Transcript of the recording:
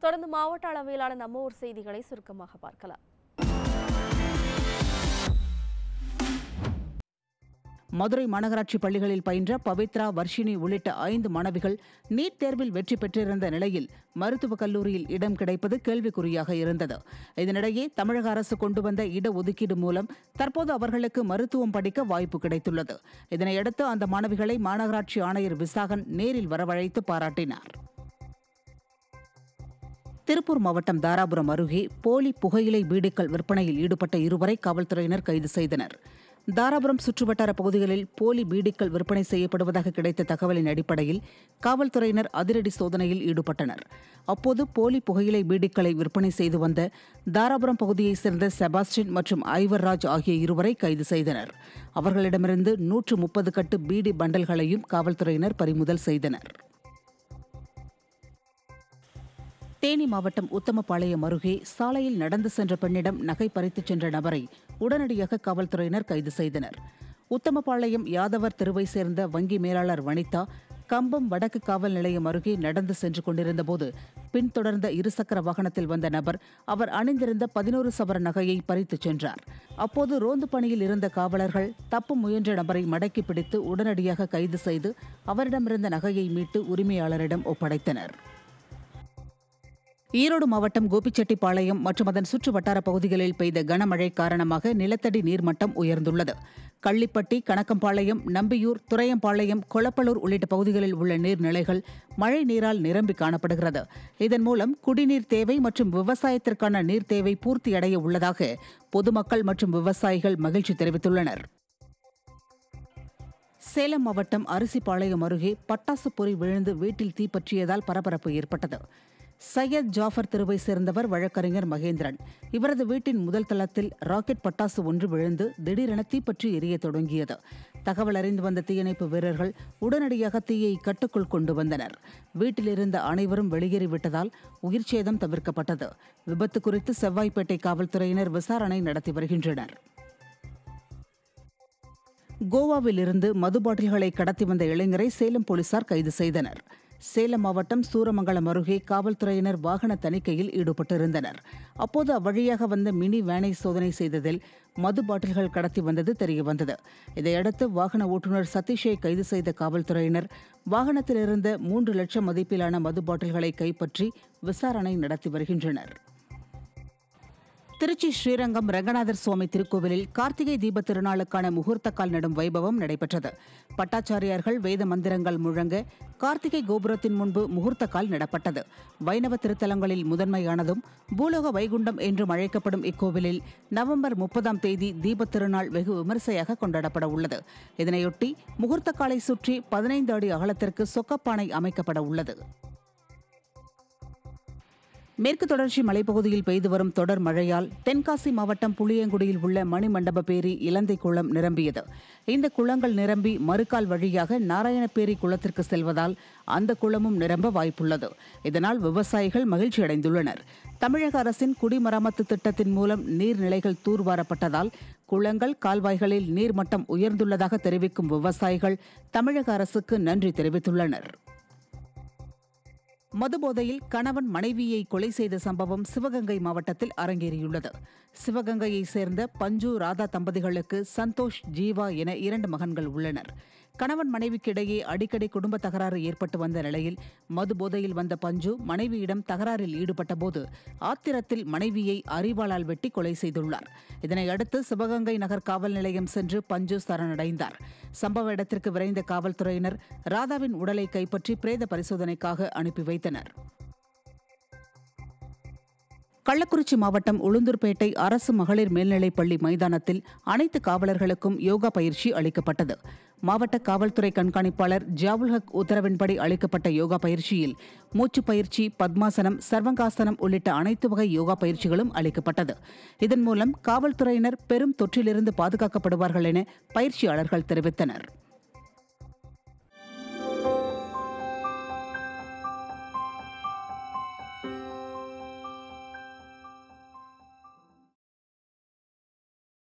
தொடர்ந்து மாவட்ட அளவிலான நம்ம ஊர் செய்திகளை சுருக்கமாக பார்க்கலாம் மதுரை மாநகராட்சி பள்ளிகளில் பயின்ற பவித்ரா வர்ஷினி உள்ளிட்ட ஐந்து மாணவிகள் நீட் தேர்வில் வெற்றி பெற்றிருந்த நிலையில் மருத்துவக் கல்லூரியில் இடம் கிடைப்பது கேள்விக்குறியாக இருந்தது இதனிடையே தமிழக அரசு கொண்டு வந்த இடஒதுக்கீடு மூலம் தற்போது அவர்களுக்கு மருத்துவம் படிக்க வாய்ப்பு கிடைத்துள்ளது இதனையடுத்து அந்த மாணவிகளை மாநகராட்சி ஆணையர் விசாகன் நேரில் வரவழைத்து பாராட்டினார் திருப்பூர் மாவட்டம் தாராபுரம் அருகே போலி புகையிலை பீடிக்கள் விற்பனையில் ஈடுபட்ட இருவரை காவல்துறையினர் கைது செய்தனர் தாராபுரம் சுற்றுவட்டார பகுதிகளில் போலி பீடிக்கள் விற்பனை செய்யப்படுவதாக கிடைத்த தகவலின் அடிப்படையில் காவல்துறையினர் அதிரடி சோதனையில் ஈடுபட்டனர் அப்போது போலி புகையிலை பீடிக்களை விற்பனை செய்து வந்த தாராபுரம் பகுதியைச் சேர்ந்த செபாஸ்டின் மற்றும் ஐவர்ராஜ் ஆகிய இருவரை கைது செய்தனர் அவர்களிடமிருந்து நூற்று முப்பது கட்டு பீடி பண்டல்களையும் காவல்துறையினர் பறிமுதல் செய்தனர் தேனி மாவட்டம் உத்தமபாளையம் அருகே சாலையில் நடந்து சென்ற பெண்ணிடம் நகை பறித்துச் சென்ற நபரை உடனடியாக காவல்துறையினர் கைது செய்தனர் உத்தமபாளையம் யாதவர் தெருவை சேர்ந்த வங்கி மேலாளர் வனிதா கம்பம் வடக்கு காவல் நிலையம் அருகே நடந்து சென்று கொண்டிருந்தபோது பின்தொடர்ந்த இருசக்கர வாகனத்தில் வந்த நபர் அவர் அணிந்திருந்த பதினோரு சவர நகையை பறித்துச் சென்றார் அப்போது ரோந்து பணியில் இருந்த காவலர்கள் தப்பு முயன்ற நபரை மடக்கி பிடித்து உடனடியாக கைது செய்து அவரிடமிருந்த நகையை மீட்டு உரிமையாளரிடம் ஒப்படைத்தனர் ஈரோடு மாவட்டம் கோபிச்செட்டிப்பாளையம் மற்றும் அதன் சுற்று வட்டார பகுதிகளில் பெய்த கனமழை காரணமாக நிலத்தடி நீர்மட்டம் உயர்ந்துள்ளது கள்ளிப்பட்டி கணக்கம்பாளையம் நம்பியூர் துரையம்பாளையம் கொளப்பலூர் உள்ளிட்ட பகுதிகளில் உள்ள நீர்நிலைகள் மழை நீரால் நிரம்பி காணப்படுகிறது இதன் மூலம் குடிநீர் தேவை மற்றும் விவசாயத்திற்கான நீர் தேவை பூர்த்தியடைய உள்ளதாக பொதுமக்கள் மற்றும் விவசாயிகள் மகிழ்ச்சி தெரிவித்துள்ளனர் சேலம் மாவட்டம் அரிசிப்பாளையம் அருகே பட்டாசு பொறி விழுந்து வீட்டில் தீப்பற்றியதால் பரபரப்பு ஏற்பட்டது சையத் ஜாஃபர் தெருவை சேர்ந்தவர் வழக்கறிஞர் மகேந்திரன் இவரது வீட்டின் முதல் தளத்தில் ராக்கெட் பட்டாசு ஒன்று விழுந்து திடீரென தீப்பற்றி எரிய தொடங்கியது தகவல் அறிந்து வந்த தீயணைப்பு வீரர்கள் உடனடியாக தீயை கட்டுக்குள் கொண்டு வந்தனர் வீட்டில் இருந்த அனைவரும் வெளியேறிவிட்டதால் உயிர்ச்சேதம் தவிர்க்கப்பட்டது விபத்து குறித்து செவ்வாய்ப்பேட்டை காவல்துறையினர் விசாரணை நடத்தி வருகின்றனர் கோவாவில் இருந்து மது பாட்டில்களை கடத்தி வந்த இளைஞரை சேலம் போலீசார் கைது செய்தனர் சேலம் மாவட்டம் சூரமங்கலம் அருகே காவல்துறையினர் வாகன தணிக்கையில் ஈடுபட்டிருந்தனர் அப்போது அவ்வழியாக வந்த மினி வேனை சோதனை செய்ததில் மது பாட்டில்கள் கடத்தி வந்தது தெரியவந்தது இதையடுத்து வாகன ஓட்டுநர் சதீஷை கைது செய்த காவல்துறையினர் வாகனத்தில் இருந்த மூன்று லட்சம் மதிப்பிலான மது பாட்டில்களை கைப்பற்றி விசாரணை நடத்தி வருகின்றனர் திருச்சி ஸ்ரீரங்கம் ரங்கநாதர் சுவாமி திருக்கோவிலில் கார்த்திகை தீப திருநாளுக்கான முகூர்த்த கால் நடும் வைபவம் நடைபெற்றது பட்டாச்சாரியார்கள் வேத மந்திரங்கள் முழங்க கார்த்திகை கோபுரத்தின் முன்பு முகூர்த்த கால் நடப்பட்டது வைணவ திருத்தலங்களில் முதன்மையானதும் பூலோக வைகுண்டம் என்றும் அழைக்கப்படும் இக்கோவிலில் நவம்பர் முப்பதாம் தேதி தீபத் திருநாள் வெகு விமரிசையாக கொண்டாடப்பட உள்ளது இதனையொட்டி முகூர்த்த காலை சுற்றி பதினைந்து அடி அகலத்திற்கு சொக்கப்பானை அமைக்கப்பட உள்ளது மேற்கு தொடர்ச்சி மலைப்பகுதியில் பெய்து வரும் தொடர் மழையால் தென்காசி மாவட்டம் புளியங்குடியில் உள்ள மணிமண்டப பேரி இலந்தை குளம் நிரம்பியது இந்த குளங்கள் நிரம்பி மறுக்கால் வழியாக நாராயணப்பேரி குளத்திற்கு செல்வதால் அந்த குளமும் நிரம்ப வாய்ப்புள்ளது இதனால் விவசாயிகள் மகிழ்ச்சி அடைந்துள்ளனர் தமிழக அரசின் குடிமராமத்து திட்டத்தின் மூலம் நீர்நிலைகள் தூர்வாரப்பட்டதால் குளங்கள் கால்வாய்களில் நீர்மட்டம் உயர்ந்துள்ளதாக தெரிவிக்கும் விவசாயிகள் தமிழக அரசுக்கு நன்றி தெரிவித்துள்ளனர் மதுபோதையில் கணவன் மனைவியை கொலை செய்த சம்பவம் சிவகங்கை மாவட்டத்தில் அரங்கேறியுள்ளது சிவகங்கையை சேர்ந்த பஞ்சு ராதா தம்பதிகளுக்கு சந்தோஷ் ஜீவா என இரண்டு மகன்கள் உள்ளனர் கணவன் மனைவிக்கிடையே அடிக்கடி குடும்ப தகராறு ஏற்பட்டு வந்த நிலையில் மது போதையில் வந்த பஞ்சு மனைவியிடம் தகராறில் ஈடுபட்டபோது ஆத்திரத்தில் மனைவியை அரிவாளால் வெட்டி கொலை செய்துள்ளார் இதனையடுத்து சிவகங்கை நகர் காவல் நிலையம் சென்று பஞ்சு சரணடைந்தார் சம்பவ இடத்திற்கு விரைந்த காவல்துறையினர் ராதாவின் உடலை கைப்பற்றி பிரேத பரிசோதனைக்காக அனுப்பி வைத்தனர் கள்ளக்குறிச்சி மாவட்டம் உளுந்தூர்பேட்டை அரசு மகளிர் மேல்நிலைப் பள்ளி மைதானத்தில் அனைத்து காவலர்களுக்கும் யோகா பயிற்சி அளிக்கப்பட்டது மாவட்ட காவல்துறை கண்காணிப்பாளர் ஜாவுல் ஹக் உத்தரவின்படி அளிக்கப்பட்ட யோகா பயிற்சியில் மூச்சுப் பயிற்சி பத்மாசனம் சர்வங்காசனம் உள்ளிட்ட அனைத்து வகை யோகா பயிற்சிகளும் அளிக்கப்பட்டது இதன் மூலம் காவல்துறையினர் பெரும் தொற்றிலிருந்து பாதுகாக்கப்படுவார்கள் என பயிற்சியாளர்கள் தெரிவித்தனர்